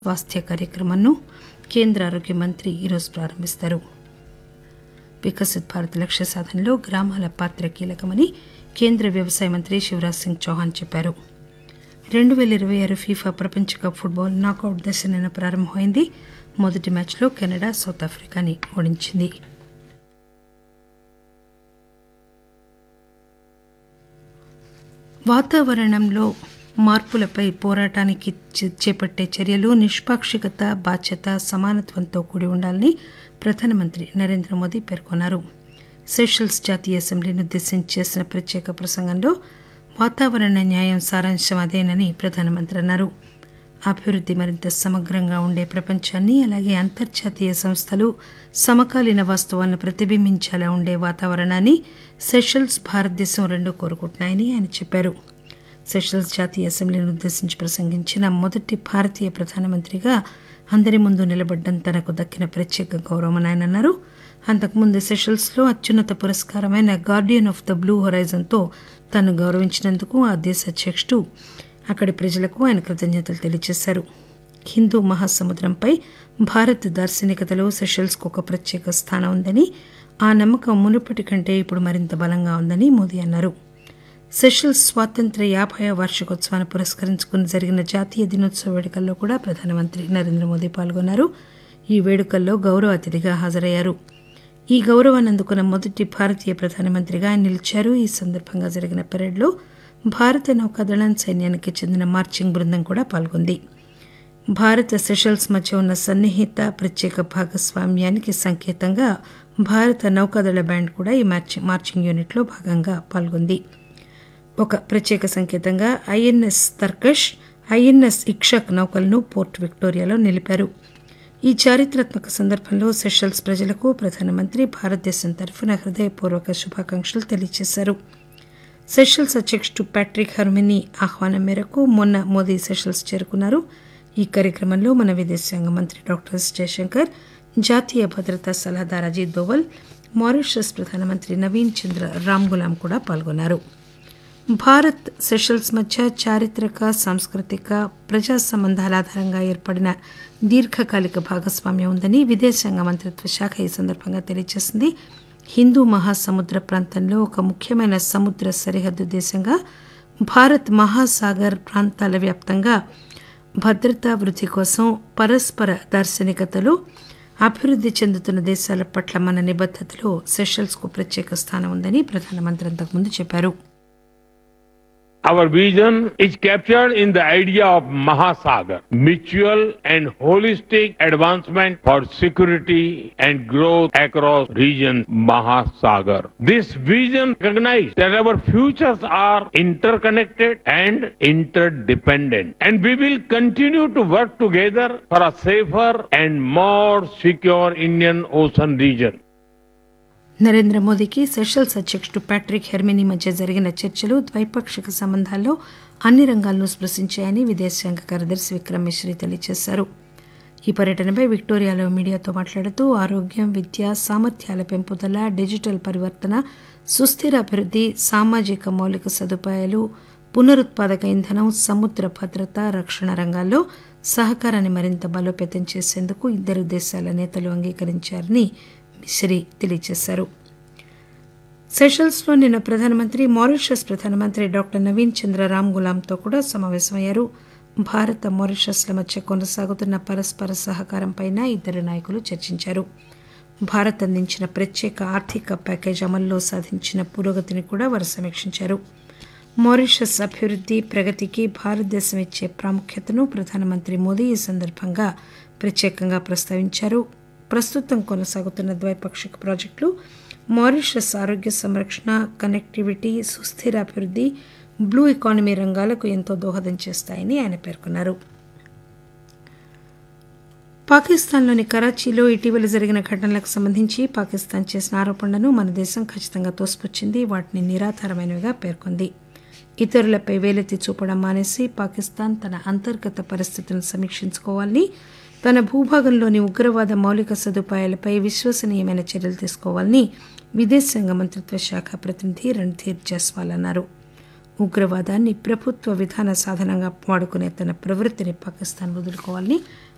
స్వాస్థ్య కార్యక్రమాన్ని కేంద్ర ఆరోగ్య మంత్రి ఈరోజు ప్రారంభిస్తారు వికసిత్ భారత్ లక్ష్య సాధనలో గ్రామాల పాత్ర కీలకమని కేంద్ర వ్యవసాయ మంత్రి శివరాజ్ సింగ్ చౌహాన్ చెప్పారు రెండు పేల ఇరవై ఆరు ఫీఫా ప్రపంచ కప్ ఫుట్బాల్ నాకౌట్ దశ నిన్న ప్రారంభమైంది మొదటి మ్యాచ్లో కెనడా సౌత్ ఆఫ్రికాని ఓడించింది వాతావరణంలో మార్పులపై పోరాటానికి చే- చేపట్టే చర్యలు నిష్పాక్షికత బాధ్యత సమానత్వంతో కూడి ఉండాలని ప్రధానమంత్రి నరేంద్ర మోదీ పేర్కొన్నారు సెషల్స్ జాతీయ అసెంబ్లీని ఉద్దేశించి చేసిన ప్రత్యేక ప్రసంగంలో వాతావరణ న్యాయం సారాంశం అదేనని ప్రధానమంత్రి అన్నారు అభివృద్ధి మరింత సమగ్రంగా ఉండే ప్రపంచాన్ని అలాగే అంతర్జాతీయ సంస్థలు సమకాలీన వాస్తవాలను ప్రతిబింబించేలా ఉండే వాతావరణాన్ని సెషల్స్ భారతదేశం రెండు కోరుకుంటున్నాయని ఆయన చెప్పారు సెషల్స్ జాతీయ అసెంబ్లీని ఉద్దేశించి ప్రసంగించిన మొదటి భారతీయ ప్రధానమంత్రిగా అందరి ముందు నిలబడ్డం తనకు దక్కిన ప్రత్యేక గౌరవమని ఆయన అన్నారు అంతకుముందు సెషల్స్లో అత్యున్నత పురస్కారమైన గార్డియన్ ఆఫ్ ద బ్లూ హొరైజన్తో తను గౌరవించినందుకు ఆ దేశ అధ్యక్షుడు అక్కడి ప్రజలకు ఆయన కృతజ్ఞతలు తెలియజేశారు హిందూ మహాసముద్రంపై భారత్ దార్శనికతలో సెషల్స్కు ఒక ప్రత్యేక స్థానం ఉందని ఆ నమ్మకం మునుపటి కంటే ఇప్పుడు మరింత బలంగా ఉందని మోదీ అన్నారు సెషల్స్ స్వాతంత్ర్య యాభై వార్షికోత్సవాన్ని పురస్కరించుకుని జరిగిన జాతీయ దినోత్సవ వేడుకల్లో కూడా ప్రధానమంత్రి నరేంద్ర మోదీ పాల్గొన్నారు ఈ వేడుకల్లో గౌరవ అతిథిగా హాజరయ్యారు ఈ గౌరవాన్ని అందుకున్న మొదటి భారతీయ ప్రధానమంత్రిగా ఆయన నిలిచారు ఈ సందర్భంగా జరిగిన పెరేడ్లో భారత నౌకాదళం సైన్యానికి చెందిన మార్చింగ్ బృందం కూడా పాల్గొంది భారత సెషల్స్ మధ్య ఉన్న సన్నిహిత ప్రత్యేక భాగస్వామ్యానికి సంకేతంగా భారత నౌకాదళ బ్యాండ్ కూడా ఈ మార్చి- మార్చింగ్ యూనిట్లో భాగంగా పాల్గొంది ఒక ప్రత్యేక సంకేతంగా ఐఎన్ఎస్ తర్కష్ ఐఎన్ఎస్ ఇక్షక్ నౌకలను పోర్ట్ విక్టోరియాలో నిలిపారు ఈ చారిత్రాత్మక సందర్భంలో సెషల్స్ ప్రజలకు ప్రధానమంత్రి భారతదేశం తరఫున హృదయపూర్వక శుభాకాంక్షలు తెలియజేశారు సెషల్స్ అధ్యక్షుడు ప్యాట్రిక్ హర్మినీ ఆహ్వానం మేరకు మొన్న మోదీ సెషల్స్ చేరుకున్నారు ఈ కార్యక్రమంలో మన విదేశాంగ మంత్రి డాక్టర్ ఎస్ జయశంకర్ జాతీయ భద్రతా సలహాదారు అజిత్ దోవల్ మారిషస్ ప్రధానమంత్రి నవీన్ చంద్ర రామ్ గులాం కూడా పాల్గొన్నారు భారత్ సెషల్స్ మధ్య చారిత్రక సాంస్కృతిక ప్రజా సంబంధాల ఆధారంగా ఏర్పడిన దీర్ఘకాలిక భాగస్వామ్యం ఉందని విదేశాంగ మంత్రిత్వ శాఖ ఈ సందర్భంగా తెలియజేసింది హిందూ మహాసముద్ర ప్రాంతంలో ఒక ముఖ్యమైన సముద్ర సరిహద్దు దేశంగా భారత్ మహాసాగర్ ప్రాంతాల వ్యాప్తంగా భద్రతా వృద్ధి కోసం పరస్పర దార్శనికతలో అభివృద్ధి చెందుతున్న దేశాల పట్ల మన నిబద్ధతలో సెషల్స్కు ప్రత్యేక స్థానం ఉందని ప్రధానమంత్రి అంతకుముందు చెప్పారు Our vision is captured in the idea of Mahasagar, mutual and holistic advancement for security and growth across region Mahasagar. This vision recognizes that our futures are interconnected and interdependent. And we will continue to work together for a safer and more secure Indian Ocean region. Narendra మోదీకి Seychelles అధ్యక్షుడు Patrick Herminie మధ్య జరిగిన చర్చలు ద్వైపాక్షిక సంబంధాల్లో అన్ని రంగాలను స్పృశించాయని విదేశాంగ కార్యదర్శి విక్రమ్ మిశ్రీ తెలియజేశారు ఈ పర్యటనపై విక్టోరియాలో మీడియాతో మాట్లాడుతూ ఆరోగ్యం విద్య సామర్థ్యాల పెంపుదల డిజిటల్ పరివర్తన సుస్థిర అభివృద్ధి సామాజిక మౌలిక సదుపాయాలు పునరుత్పాదక ఇంధనం సముద్ర భద్రత రక్షణ రంగాల్లో సహకారాన్ని మరింత బలోపేతం చేసేందుకు ఇద్దరు దేశాల నేతలు అంగీకరించారని మిశ్రీ తెలియజేశారు సెషల్స్లో నిన్న ప్రధానమంత్రి మారిషస్ ప్రధానమంత్రి డాక్టర్ నవీన్ చంద్ర రామ్ గులాంతో కూడా సమావేశమయ్యారు భారత మారిషస్ల మధ్య కొనసాగుతున్న పరస్పర సహకారంపై ఇద్దరు నాయకులు చర్చించారు భారత్ అందించిన ప్రత్యేక ఆర్థిక ప్యాకేజ్ అమల్లో సాధించిన పురోగతిని కూడా వారు సమీక్షించారు మారిషస్ అభివృద్ధి ప్రగతికి భారతదేశం ఇచ్చే ప్రాముఖ్యతను ప్రధానమంత్రి మోదీ ఈ సందర్భంగా ప్రత్యేకంగా ప్రస్తావించారు ప్రస్తుతం కొనసాగుతున్న ద్వైపాక్షిక ప్రాజెక్టులు మారిషస్ ఆరోగ్య సంరక్షణ కనెక్టివిటీ సుస్థిర అభివృద్ధి బ్లూ ఎకానమీ రంగాలకు ఎంతో దోహదం చేస్తాయని ఆయన పేర్కొన్నారు పాకిస్తాన్లోని కరాచీలో ఇటీవల జరిగిన ఘటనలకు సంబంధించి పాకిస్తాన్ చేసిన ఆరోపణలను మన దేశం ఖచ్చితంగా తోసిపుచ్చింది వాటిని నిరాధారమైనవిగా పేర్కొంది ఇతరులపై వేలెత్తి చూపడం మానేసి పాకిస్తాన్ తన అంతర్గత పరిస్థితులను సమీక్షించుకోవాలని తన భూభాగంలోని ఉగ్రవాద మౌలిక సదుపాయాలపై విశ్వసనీయమైన చర్యలు తీసుకోవాలని విదేశాంగ మంత్రిత్వ శాఖ ప్రతినిధి రణ్ధీర్ జస్వాల్ అన్నారు ఉగ్రవాదాన్ని ప్రభుత్వ విధాన సాధనంగా వాడుకునే తన ప్రవృత్తిని పాకిస్తాన్ వదులుకోవాలని